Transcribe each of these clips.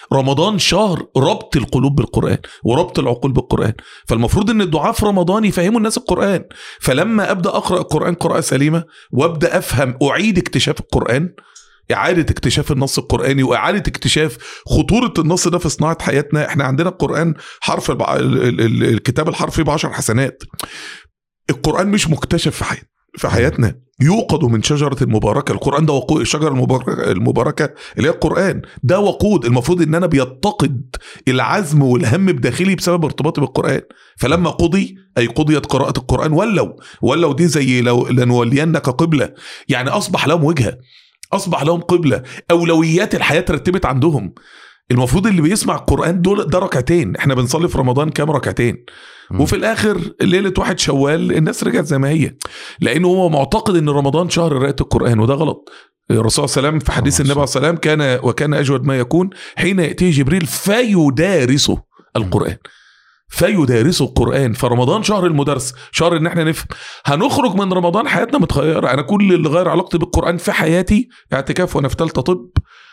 رمضان شهر ربط القلوب بالقران وربط العقول بالقران فالمفروض ان الدعاء في رمضان يفهموا الناس القران فلما ابدا اقرا القران قراءه سليمه وابدا افهم اعيد اكتشاف القران إعادة اكتشاف النص القرآني وإعادة اكتشاف خطورة النص ده في صناعة حياتنا إحنا عندنا القرآن حرف البع... ال... ال... الكتاب الحرفي بعشر حسنات القرآن مش مكتشف في حياتنا في حياتنا يوقد من شجرة المباركة القرآن ده وقود الشجرة المباركة, المباركة اللي هي القرآن ده وقود المفروض ان انا بيتقد العزم والهم بداخلي بسبب ارتباطي بالقرآن فلما قضي اي قضيت قراءة القرآن ولوا ولوا دي زي لو لنولينك قبلة يعني اصبح لهم وجهة اصبح لهم قبلة اولويات الحياة ترتبت عندهم المفروض اللي بيسمع القرآن دول ده ركعتين احنا بنصلي في رمضان كام ركعتين مم. وفي الاخر ليله واحد شوال الناس رجعت زي ما هي لانه هو معتقد ان رمضان شهر قراءه القران وده غلط الرسول صلى الله عليه وسلم في حديث صلى الله النبي عليه الصلاه والسلام كان وكان اجود ما يكون حين ياتيه جبريل فيدارسه القران فيدارسه القران فرمضان شهر المدرس شهر ان احنا نفهم هنخرج من رمضان حياتنا متغيره انا كل اللي غير علاقتي بالقران في حياتي اعتكاف وانا في ثالثه طب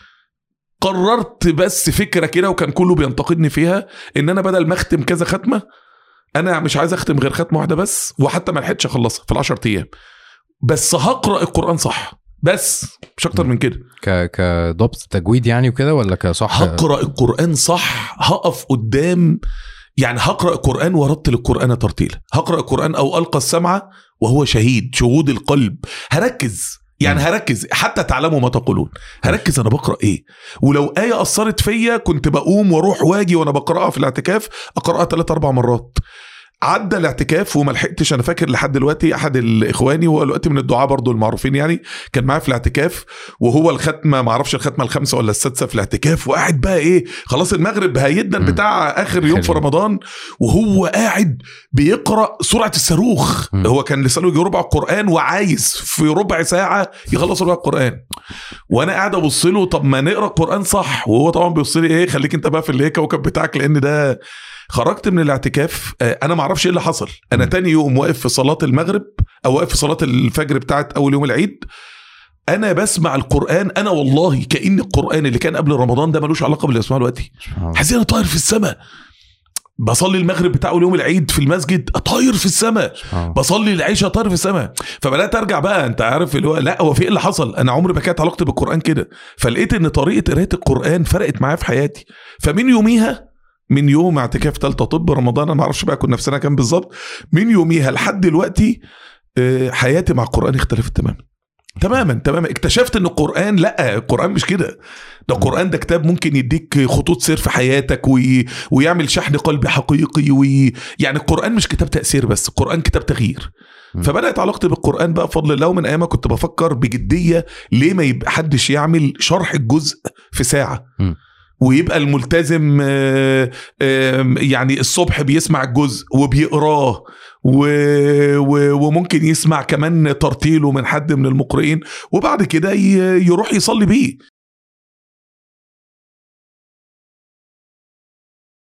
قررت بس فكره كده وكان كله بينتقدني فيها ان انا بدل ما اختم كذا ختمه انا مش عايز اختم غير ختمه واحده بس وحتى ما لحقتش اخلصها في العشر ايام بس هقرا القران صح بس مش اكتر من كده ك كضبط تجويد يعني وكده ولا كصح هقرا القران صح هقف قدام يعني هقرا القران وارتل القران ترتيلا هقرا القران او القى السمع وهو شهيد شهود القلب هركز يعني مم. هركز حتى تعلموا ما تقولون هركز انا بقرا ايه ولو ايه اثرت فيا كنت بقوم واروح واجي وانا بقراها في الاعتكاف اقراها ثلاث اربع مرات عدى الاعتكاف وما لحقتش انا فاكر لحد دلوقتي احد الاخواني وهو دلوقتي من الدعاه برضو المعروفين يعني كان معايا في الاعتكاف وهو الختمه ما اعرفش الختمه الخامسه ولا السادسه في الاعتكاف وقاعد بقى ايه خلاص المغرب هيدا مم. بتاع اخر يوم في حلو. رمضان وهو قاعد بيقرا سرعه الصاروخ مم. هو كان لسانه يجي ربع القران وعايز في ربع ساعه يخلص ربع القران وانا قاعد ابص له طب ما نقرا القران صح وهو طبعا بيبص لي ايه خليك انت بقى في اللي هي كوكب بتاعك لان ده خرجت من الاعتكاف آه، انا ما اعرفش ايه اللي حصل انا مم. تاني يوم واقف في صلاه المغرب او واقف في صلاه الفجر بتاعت اول يوم العيد انا بسمع القران انا والله كان القران اللي كان قبل رمضان ده ملوش علاقه باللي بسمعه دلوقتي سبحان الله. حاسس إن انا طاير في السماء بصلي المغرب بتاع اول يوم العيد في المسجد طاير في السماء سبحان الله. بصلي العشاء طاير في السماء فبدات ارجع بقى انت عارف اللي هو لا هو في ايه اللي حصل انا عمري ما كانت علاقتي بالقران كده فلقيت ان طريقه قرايه القران فرقت معايا في حياتي فمن يوميها من يوم اعتكاف ثالثه طب رمضان انا ما اعرفش بقى كنا في سنه كام بالظبط من يوميها لحد دلوقتي آه، حياتي مع القران اختلفت تماما تماما تماما اكتشفت ان القران لا القران مش كده ده القران ده كتاب ممكن يديك خطوط سير في حياتك وي... ويعمل شحن قلبي حقيقي وي... يعني القران مش كتاب تاثير بس القران كتاب تغيير مم. فبدات علاقتي بالقران بقى بفضل الله ومن ايام كنت بفكر بجديه ليه ما يبقى حدش يعمل شرح الجزء في ساعه مم. ويبقى الملتزم آه، آه، يعني الصبح بيسمع الجزء وبيقراه و... و... وممكن يسمع كمان ترتيله من حد من المقرئين وبعد كده ي... يروح يصلي بيه